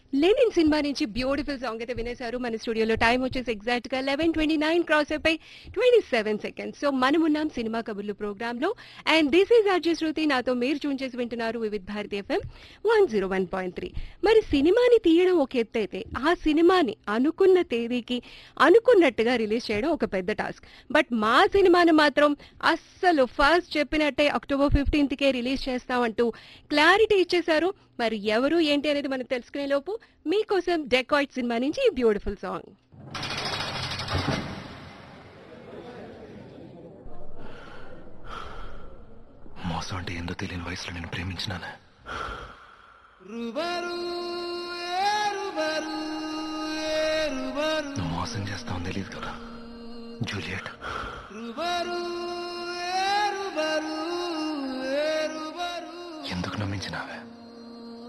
Lenin cinema నుంచి beautiful song అయితే వినేశారు మన స్టూడియోలో టైం వచ్చేసి ఎగ్జాక్ట్ గా లెవెన్ ట్వంటీ నైన్ క్రాస్ అయిపోయి ట్వంటీ సెవెన్ సెకండ్స్ సో మనం ఉన్నాం సినిమా కబుర్లు ప్రోగ్రామ్ లో and this is RJ Shruti నాతో మీరు చూన్ చేసి వింటున్నారు Vividh Bharati FM one zero one point three మరి సినిమాని తీయడం ఒక ఎత్తు అయితే ఆ సినిమాని అనుకున్న తేదీకి అనుకున్నట్టుగా రిలీజ్ చేయడం ఒక పెద్ద టాస్క్ బట్ మా సినిమాని మాత్రం అస్సలు ఫస్ట్ చెప్పినట్టే అక్టోబర్ ఫిఫ్టీన్త్ కే రిలీజ్ చేస్తామంటూ క్లారిటీ ఇచ్చేశారు మరి ఎవరు ఏంటి అనేది మనం తెలుసుకునే లోపు మీకోసం డెకాయిట్ సినిమా నుంచి ఈ బ్యూటిఫుల్ సాంగ్ మోసం అంటే ఏందో తెలియని వయసులో నేను ప్రేమించినాను నువ్వు మోసం చేస్తావని తెలియదు కదా జూలియట్ ఎందుకు నమ్మించినావే